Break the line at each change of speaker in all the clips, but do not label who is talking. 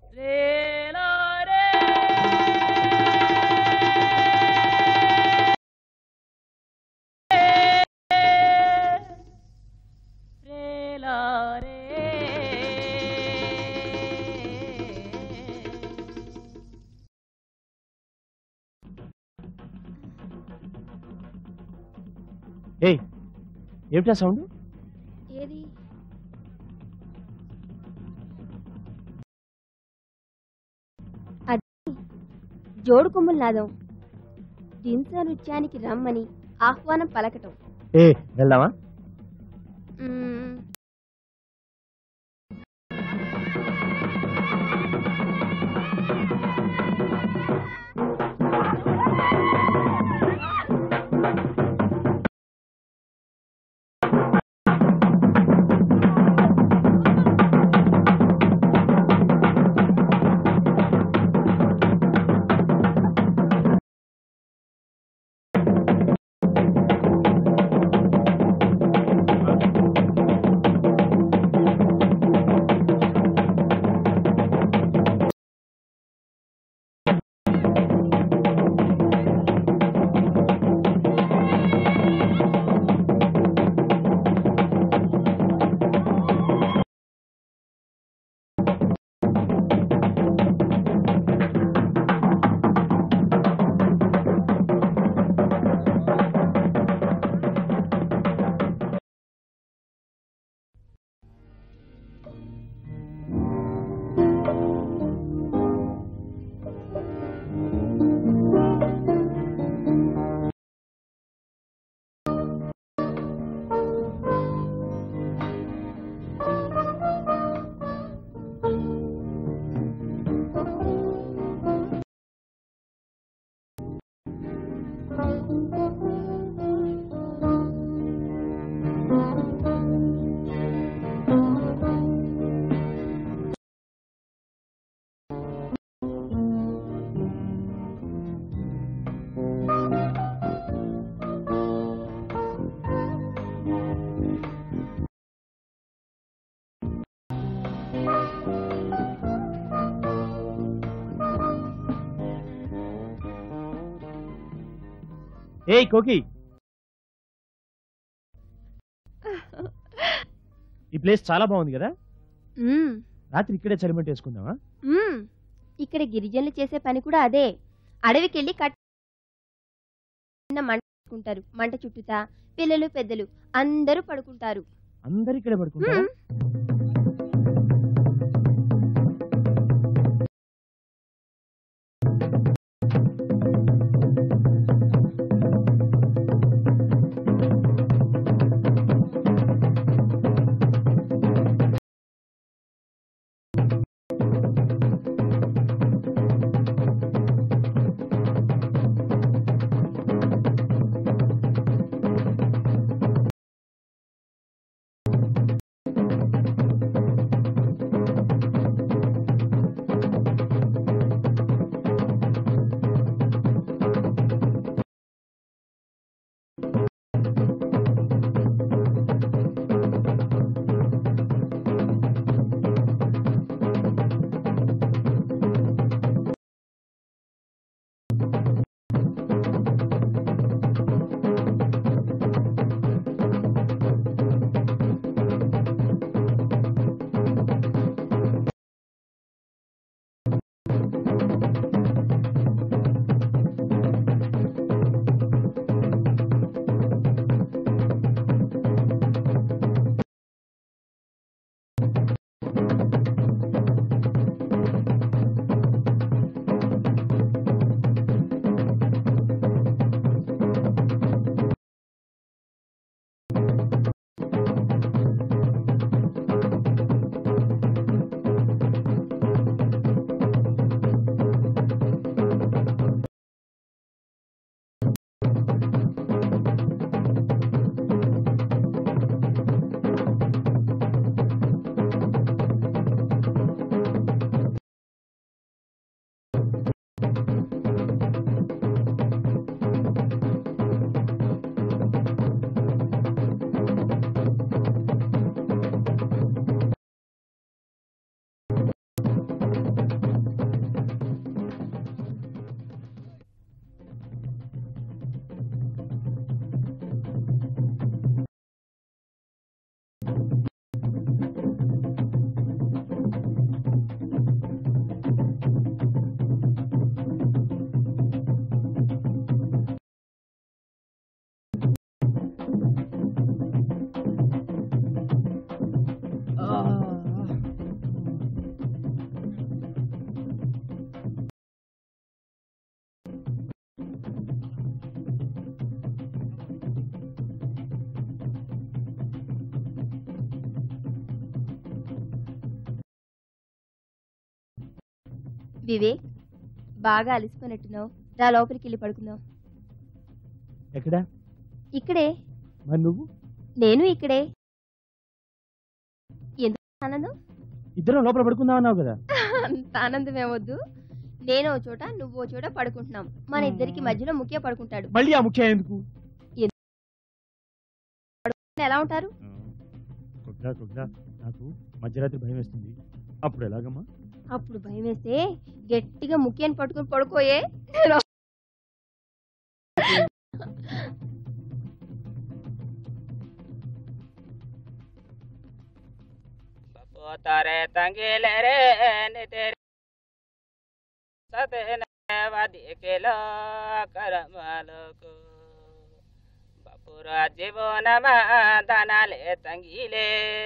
ఏయ్ ఏమిటా సౌండ్
ఏది అది జోడు కొమ్ముల నాదం దింస నృత్యానికి రమ్మని ఆహ్వానం పలకటం
ఏ వెళ్దామా
మ్మ్.
ఏయ్ కోకి ఈ ప్లేస్ చాలా బాగుంది కదా
మ్మ్.
రాత్రి ఇక్కడే చలిమంట వేసుకుందామా
మ్మ్. ఇక్కడ గిరిజనులు చేసే పని కూడా అదే అడవికెళ్ళి కట్ చిన్న మంట చేసుకుంటారు మంట చుట్టూతా పిల్లలు పెద్దలు అందరూ పడుకుంటారు
అందరు ఇక్కడే పడుకుంటారా
మ్మ్. వివేక్ బాగా అలసిపోయినట్టున్నావు రా లోపలికి వెళ్ళి పడుకుందాం
ఎక్కడ
ఇక్కడే
మరి నువ్వు
నేను ఇక్కడే ఎందుకు ఆనందం
ఇద్దరం లోపల పడుకుందాం అన్నావు కదా
అంత ఆనందం ఏమొద్దు నేను ఓ చోట నువ్వు ఓ చోట పడుకుంటున్నాం మన ఇద్దరికి మధ్యలో ముఖ్య పడుకుంటాడు
మళ్ళీ ఆ ముఖ్యం ఎందుకు
ఎలా ఉంటారు
కుగ్గా కుగ్గా నాకు మధ్యరాత్రి భయం వేస్తుంది అప్పుడు ఎలాగమ్మా
అప్పుడు భయం వేస్తే గట్టిగా ముఖ్యాన్ని పట్టుకుని పడుకోయే నేను
పోతారే తంగిలే రే నితేరే సతేన వదికిలో కరమలకు బపురా జీవనమ దనాలే తంగిలే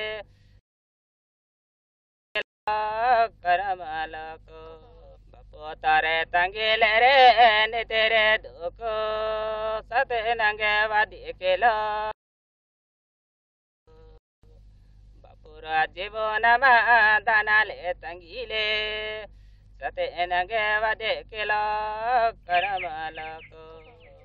కరమలకు బపోతారే తంగిలే రే నితేరే దుకు సతేనంగే వదికిలో బపుర జీవనమ దనాలే తంగిలే సతేనంగే వదే కిలో కరమలకు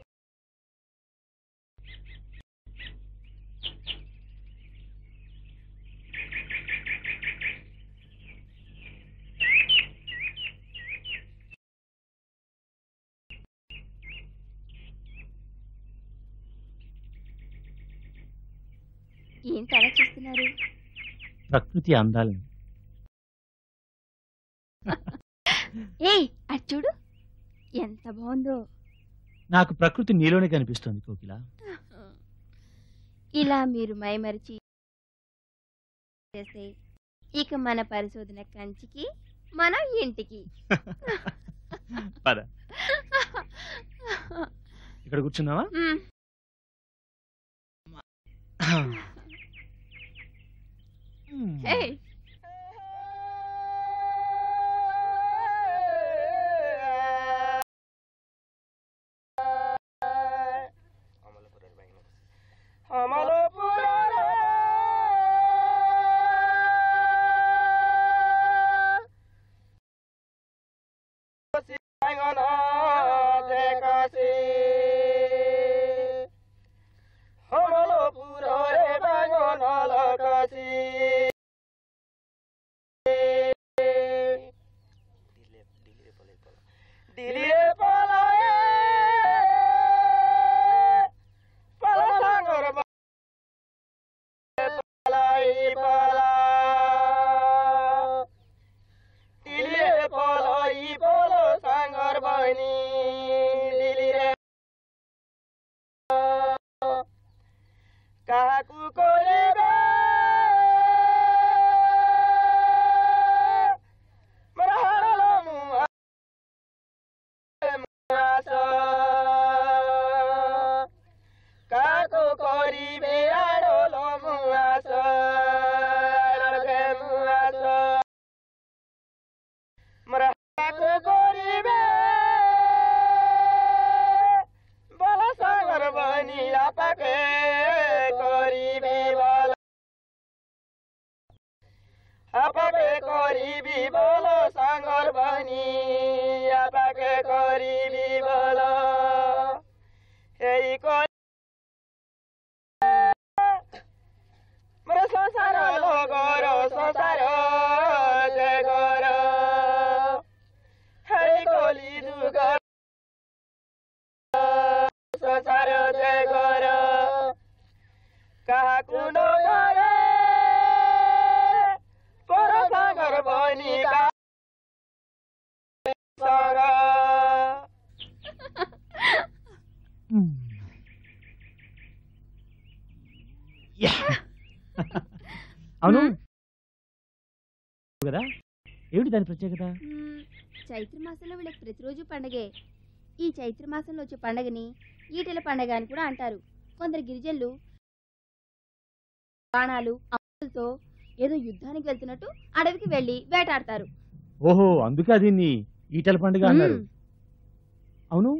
ఏంటి అలా చూస్తున్నారు
ప్రకృతి అందాలని
ఏయ్ అది చూడు ఎంత బాగుందో
నాకు ప్రకృతి నీలోనే కనిపిస్తుంది కోకిల
ఇలా మీరు మైమరిచి చేస్తే ఇక మన పరిశోధన కంచికి మన ఇంటికి
పద ఇక్కడ కూర్చున్నావా
మ్, ఏయ్,
দিলিয়ে পলায়ে পলা সাগর পলাই পলা দিলিয়ে পলাই পল সাগর বনি দিলিরে কাকু করিবে মরহাড়ল মুয়া কাকু করিবে আড়ল মুয়াস মুয়াস মরা কাকু করিবে বল সাগর বনি আপাকে করিবে বল আপাকে করিবি বল সাগর বনি আপাকে করিবি বল এই করি মোর সংসার লগর সংসার যে গর হেই কলি দুগ সংসার যে গর কাহাকু নগরে পর সাগর বনি কা সর
యా. అవును
మ్.
కదా ఏమిటి దాని ప్రత్యేకత
మ్, చైత్ర మాసంలో వీళ్ళకి ప్రతిరోజు పండగే ఈ చైత్ర మాసంలో వచ్చే పండగని ఈటెల పండగ అని కూడా అంటారు కొందరు గిరిజనులు బాణాలు అమ్ములతో ఏదో యుద్ధానికి వెళ్తున్నట్టు అడవికి వెళ్లి వేటాడతారు
ఓహో అందుకే దీన్ని ఈటల పండుగ అన్నారు
మ్,
అవును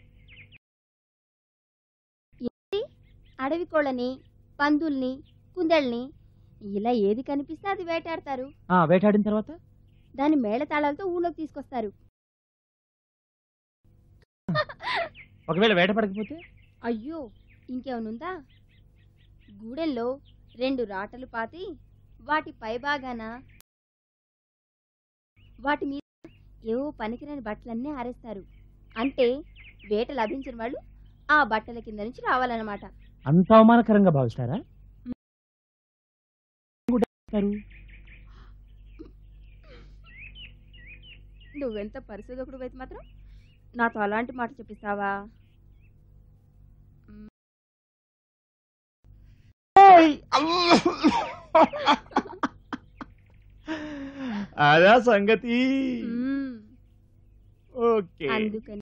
అడవి కోళ్ళని పందుల్ని కుందేళ్ళని ఇలా ఏది కనిపిస్తే అది వేటాడతారు
ఆ వేటాడిన తర్వాత
దాని మేళతాళాలతో ఊళ్ళోకి తీసుకొస్తారు
ఒకవేళ వేట పడకపోతే
అయ్యో ఇంకేమనుందా గూడెంలో రెండు రాటలు పాతి వాటి పైభాగాన వాటి మీద ఏవో పనికిరాని బట్టలన్నీ ఆరేస్తారు అంటే వేట లభించిన వాళ్ళు ఆ బట్టల కింద నుంచి రావాలన్నమాట
అంత అవమానకరంగా భావిస్తారా కూడా చేస్తారు.
నువ్వెంత పరిశోధకుడు అయితే మాత్రం నాతో అలాంటి మాట చెప్పిస్తావా
అదా సంగతి
మ్మ్.
ఓకే
అందుకని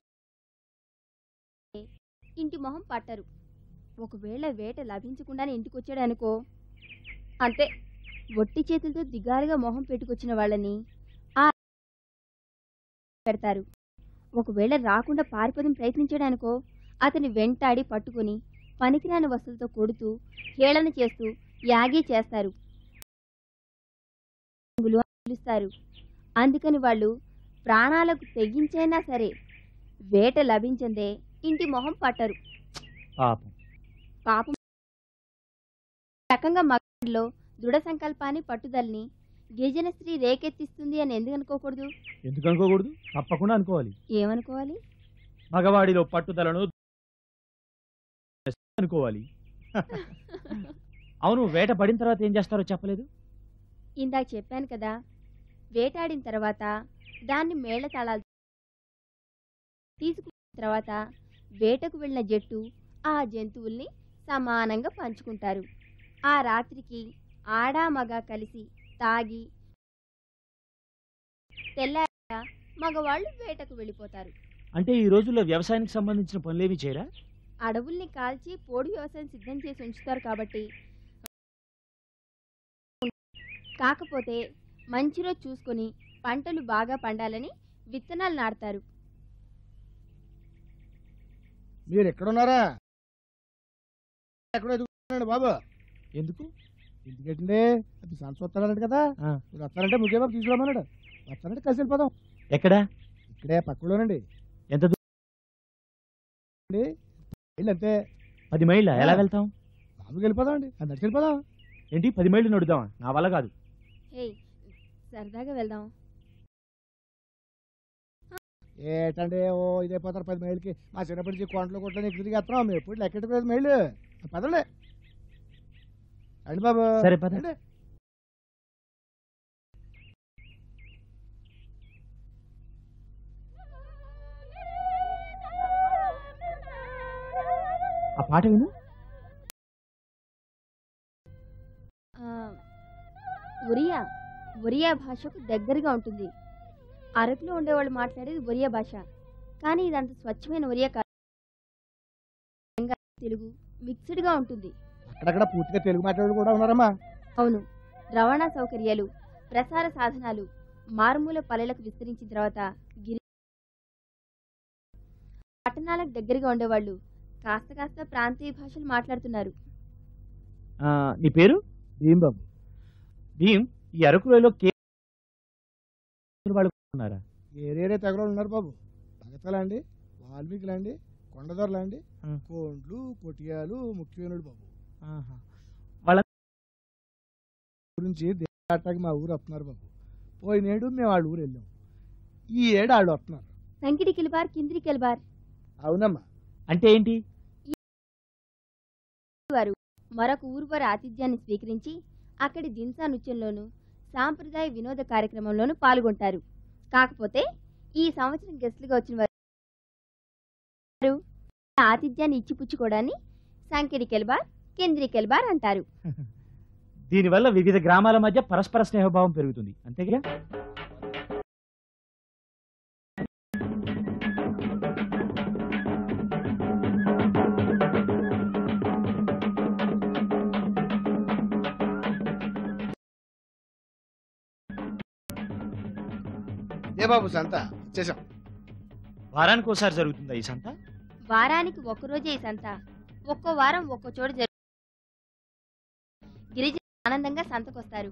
ఇంటి మొహం పట్టరు ఒకవేళ వేట లభించకుండానే ఇంటికి వచ్చాడు అనుకో అంతే ఒట్టి చేతులతో దిగాలుగా మొహం పెట్టుకొచ్చిన వాళ్ళని ఆ పెడతారు ఒకవేళ రాకుండా పారిపోదని ప్రయత్నించాడు అనుకో అతని వెంటాడి పట్టుకుని పనికిరాని వస్తువులతో కొడుతూ హేళన చేస్తూ యాగి చేస్తారు అని పిలుస్తారు అందుకని వాళ్ళు ప్రాణాలకు తెగించైనా సరే వేట లభించందే ఇంటి మొహం పట్టరు
పాపం
పాపం ఈ రకంగా మగలో దృఢ సంకల్పాన్ని పట్టుదలని గిరిజన స్త్రీ రేకెత్తిస్తుంది అని ఎందుకు అనుకోకూడదు
ఎందుకు అనుకోకూడదు తప్పకుండా అనుకోవాలి
ఏమనుకోవాలి
మగవాడిలో పట్టుదలను అనుకోవాలి అవును వేట పడిన తర్వాత ఏం చేస్తారో చెప్పలేదు
ఇందాక చెప్పాను కదా వేటాడిన తర్వాత దాన్ని మేళ తాళాలు తీసుకున్న తర్వాత వేటకు వెళ్ళిన జట్టు ఆ జంతువుల్ని సమానంగా పంచుకుంటారు ఆ రాత్రికి ఆడా మగ కలిసి తాగి తెల్లార మగవాళ్ళు వేటకు వెళ్ళిపోతారు
అంటే ఈ రోజుల్లో వ్యవసాయానికి సంబంధించిన పనులేవి చేయరా
అడవుల్ని కాల్చి పోడు వ్యవసాయం సిద్ధం చేసి ఉంచుతారు కాబట్టి కాకపోతే మంచి రోజు చూసుకొని పంటలు బాగా పండాలని విత్తనాలు నాటుతారు
మీరు ఎక్కడున్నారా ఎక్కడో ఎదుగుతున్నాడు బాబు
ఎందుకు
ఎందుకంటే అది సంత వస్తాడంట కదా
ఆ.
మీరు వస్తారంటే ముఖ్య బాబు తీసుకురామన్నాడు వస్తానంటే కలిసి వెళ్ళిపోదాం
ఎక్కడా
ఇక్కడే పక్కలోనండి
ఎంత దూ-
వెళ్ళి అంతే
పది మైళ్ళ ఎలా
ఆ.
వెళ్తాం
బాబుకి వెళ్ళిపోదాం అండి అది నడిచి వెళ్ళిపోదాం
ఏంటి పది మైళ్ళు నడుద్దామా నా వల్ల కాదు
హే సరదాగా వెళ్దాం
ఏటండి ఓ ఇదైపోతారు పది మైళ్ళకి మా చిన్నప్పటి నుంచి కొండలు కొట్టని ఎక్కువ తిరిగేస్తున్నాం మేము ఎప్పుడు లెక్కెట్టుకోలేదు మైళ్ళు పదండి అండి బాబు
సరే పద
రండి.
ఆ పాట విను
ఆ, ఒరియా ఒరియా భాషకు దగ్గరగా ఉంటుంది అరకులో ఉండేవాళ్ళు మాట్లాడేది ఒరియా భాష కానీ ఇదంత స్వచ్ఛమైన ఒరియా కాదు తెలంగాణ, తెలుగు మిక్స్డ్గా ఉంటుంది
అక్కడక్కడ పూర్తిగా తెలుగు మాట్లాడు కూడా ఉన్నారమ్మా
అవును రవాణా సౌకర్యాలు ప్రసార సాధనాలు మారుమూల పల్లెలకు విస్తరించిన తర్వాత గిరి పట్టణాలకు దగ్గరగా ఉండేవాళ్ళు కాస్త కాస్త ప్రాంతీయ భాషలు మాట్లాడుతున్నారు
ఆ, నీ పేరు
ఏం బాబు
భీమ్ ఈ అరకులలో కే వాళ్ళు ఉన్నారా
ఏరేరే తెగలు ఉన్నారు బాబు భగతలండి వాల్మీకులండి కొండదొరలండి
ఆ.
కోండ్లు కొటియాలు ముఖ్యమైనడు బాబు
ఆహా.
గురించి దేటాకి మా ఊరు వస్తున్నారు బాబు పోయినేడు మేము వాళ్ళ ఊరు వెళ్ళాం ఈ ఏడు వాళ్ళు వస్తున్నారు
సంకిడి కిల్బార్ కిందిరి కిల్బార్
అవునమ్మా
అంటే ఏంటి
వారు మరొక ఊరు వారి ఆతిథ్యాన్ని స్వీకరించి అక్కడి దింసా నృత్యంలోను సాంప్రదాయ వినోద కార్యక్రమంలోనూ పాల్గొంటారు కాకపోతే ఈ సంవత్సరం గెస్టులుగా వచ్చిన వారు ఆతిథ్యాన్ని ఇచ్చిపుచ్చుకోవడాన్ని సంకిడి కెల్బార్ కేంద్రీ కెల్బార్ అంటారు
దీనివల్ల వివిధ గ్రామాల మధ్య పరస్పర స్నేహభావం పెరుగుతుంది అంతేగా
ఏ బాబు సంత వచ్చేసాం
వారానికి ఒకసారి జరుగుతుందా ఈ సంత
వారానికి ఒక్క రోజే ఈ సంత ఒక్కో వారం ఒక్కో చోట జరుగు గిరిజన ఆనందంగా సంతకొస్తారు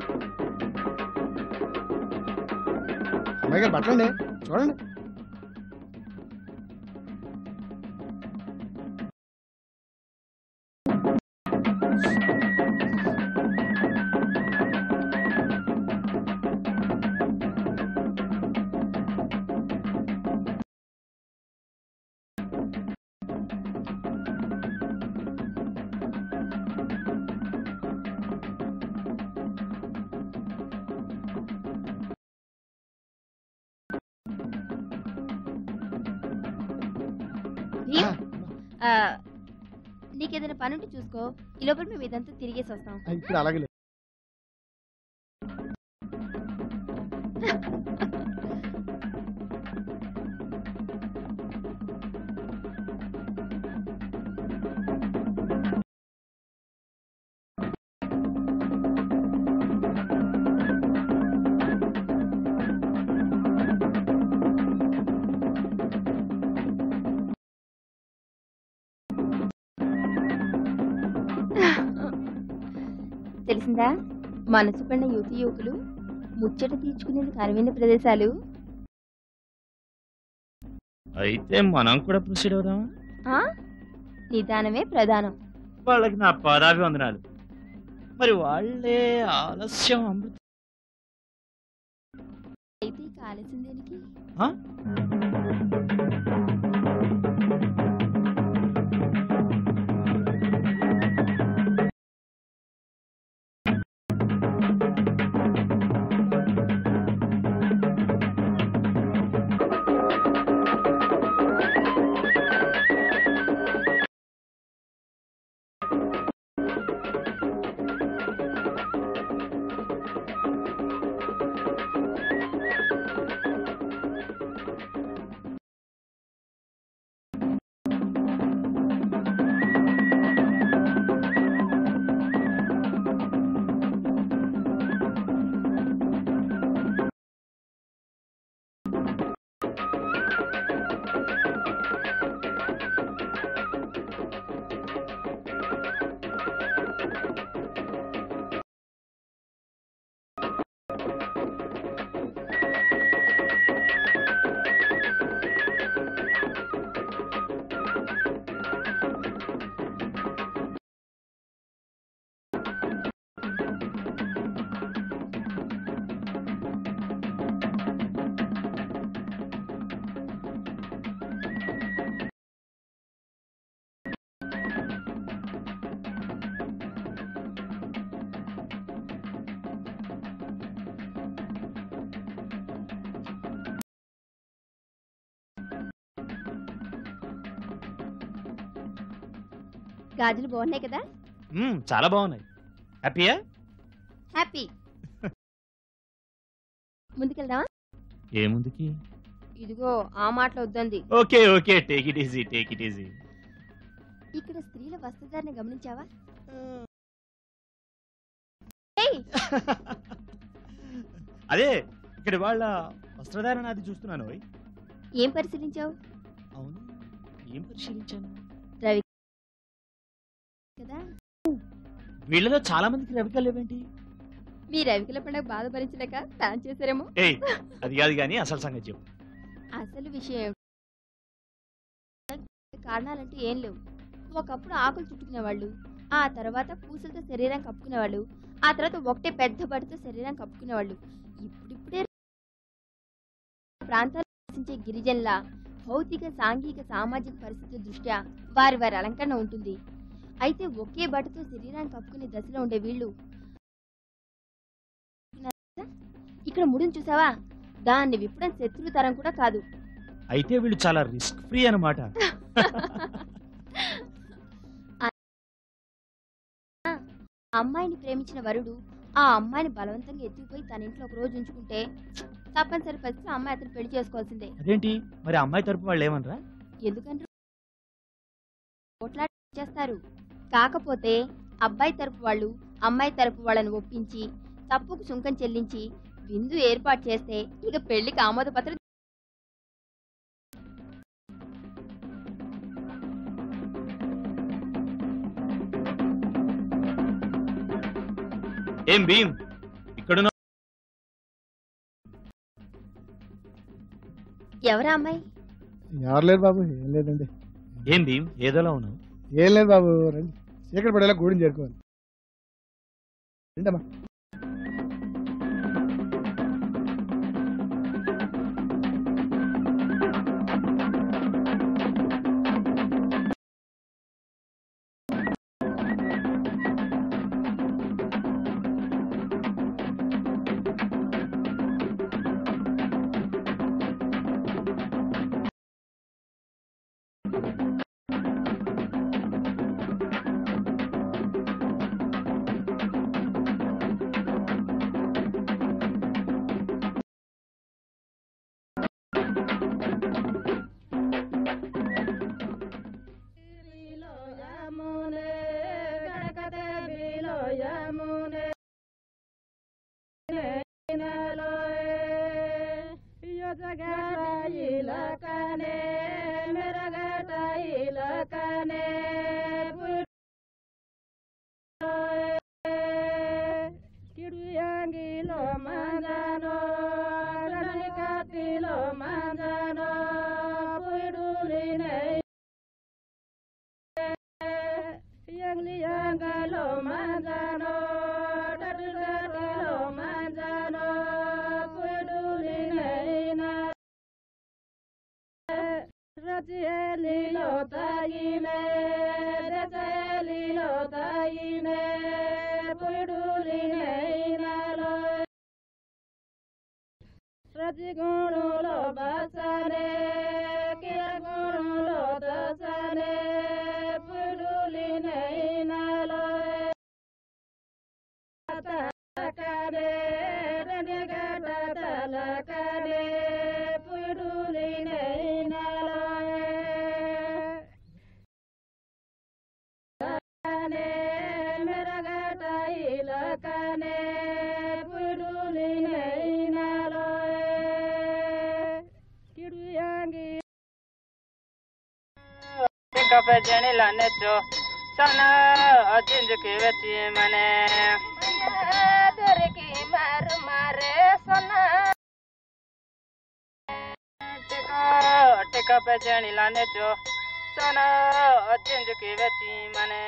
అమ్మాయి గారు బట్టలండి చూడండి
భీమ్, ఆ, నీకేదైనా పని ఉంటే చూసుకో ఈ లోపల మేము ఇదంతా తిరిగేసి వస్తాం
ఆ, ఇప్పుడు అలాగే లేదు.
తెలిసిందా మనసు పడిన యువతి యువకులు ముచ్చట తీర్చుకునేందుకు అనువైన ప్రదేశాలు
అయితే మనం కూడా ప్రొసీడ్ అవుదామా
ఆ నిదానమే ప్రధానం
వాళ్ళకి నా పాదాభివందనాలు మరి వాళ్ళే ఆలస్యం అమృత
అయితే ఇక ఆలస్యం దేనికి
ఆ?
గాజులు బాగున్నాయి కదా
మ్మ్, చాలా బాగున్నాయి హ్యాపీయా
హ్యాపీ ముందుకెళ్దామా
ఏముందికి
ఇదిగో ఆ మాటలు వద్దంది
okay okay take it easy take it easy
ఇక్కడ స్త్రీల వస్త్రధారణ గమనించావా ఏయ్,
అదే ఇక్కడ వాళ్ళ వస్త్రధారణ అది చూస్తున్నాను ఓయ్.
ఏం పరిశీలించావు
అవును ఏం పరిశీలించాను
రవి కదా
వీళ్ళలో చాలా మందికి రవికలు లేవేంటి
మీ రవికల పండుగ బాధ భరించలేక ప్లాన్ చేశారేమో
ఏయ్ అది కాదు కానీ అసలు సంగతి చెప్పు
అసలు విషయం ఏమిటి? కారణాలంటూ ఏం లేవు ఒకప్పుడు ఆకులు చుట్టుకునేవాళ్ళు ఆ తర్వాత పూసలతో శరీరం కప్పుకునేవాళ్ళు ఆ తర్వాత ఒకటే పెద్ద బడితో శరీరం కప్పుకునేవాళ్ళు ఇప్పుడిప్పుడే ప్రాంతాల్లో నివసించే గిరిజనుల భౌతిక సాంఘిక సామాజిక పరిస్థితుల దృష్ట్యా వారి వారి అలంకరణ ఉంటుంది అయితే ఒకే బట్టతో శరీరాన్ని కప్పుకునే దశలో ఉండే వీళ్ళు ఇక్కడ ముడిని చూసావా దాన్ని విప్పడం శత్రు తరం కూడా కాదు
అయితే వీళ్ళు చాలా రిస్క్ ఫ్రీ అన్నమాట
అమ్మాయిని ప్రేమించిన వరుడు ఆ అమ్మాయిని బలవంతంగా ఎత్తుకుపోయి తన ఇంట్లో ఒక రోజు ఉంచుకుంటే తప్పనిసరి పరిస్థితి అమ్మాయి అతను పెళ్లి చేసుకోవాల్సిందే
అదేంటి మరి అమ్మాయి తరపు వాళ్ళు ఏమనరా
ఎందుకంటే కొట్లాట చేస్తారు కాకపోతే అబ్బాయి తరపు వాళ్ళు అమ్మాయి తరపు వాళ్ళని ఒప్పించి తప్పుకు సుంకం చెల్లించి విందు ఏర్పాటు చేస్తే ఇక పెళ్లికి ఆమోద పత్రం
ఏం భీమ్
ఎవరా అమ్మాయి
ఎవరు లేరు బాబు ఏం లేదండి
ఏం భీమ్ ఏదోలా ఉన్నావు
ఏం లేదు బాబు రండి చీకటి పడేలా గూడెం చేరుకోవాలి రండమ్మా
ಕಪ ಜಣಿಲ ನೆಚ್ಚು ಸಣ್ಣ ಅಜಿಂಜಕ್ಕೆ ವೆಚ್ಚಿ ಮನೆ ಟಿಕ ಪೆ ಜಣಿಲ ನೆಚ್ಚು ಸಣ್ಣ ಅಜಿಂಜಕ್ಕೆ ವೆಚ್ಚಿ ಮನೆ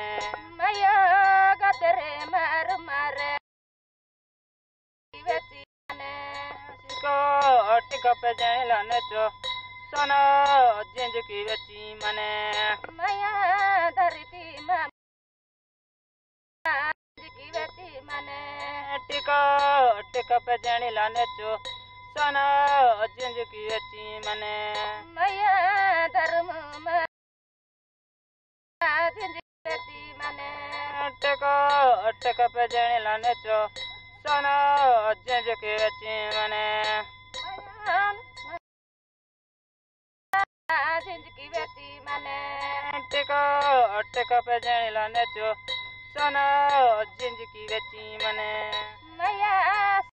ಟಿಕ ಪೆ ಜಣಿಲ ನೆಚ್ಚು ಸಣ್ಣ ಅಜಿಂಜಕ್ಕೆ ವೆಚ್ಚಿ ಮನೆ ಟಿಕ ಟಿಕ ಪೆ ಜಣಿಲ ನೆಚ್ಚು ಸಣ್ಣ ಅಜಿಂಜಕ್ಕೆ ವೆಚ್ಚಿ ಮನೆ ಟಿಕ ಟಿಕ ಪೆ ಜಣಿಲ ನೆಚ್ಚು ಸಣ್ಣ ಅಜಿಂಜಕ್ಕೆ ವೆಚ್ಚಿ ಮನೆ ಟಿಕ ಟಿಕ ಪೆ ಜಣಿಲ ನೆಚ್ಚು ಸಣ್ಣ ಅಜಿಂಜಕ್ಕೆ ವೆಚ್ಚಿ ಮನೆ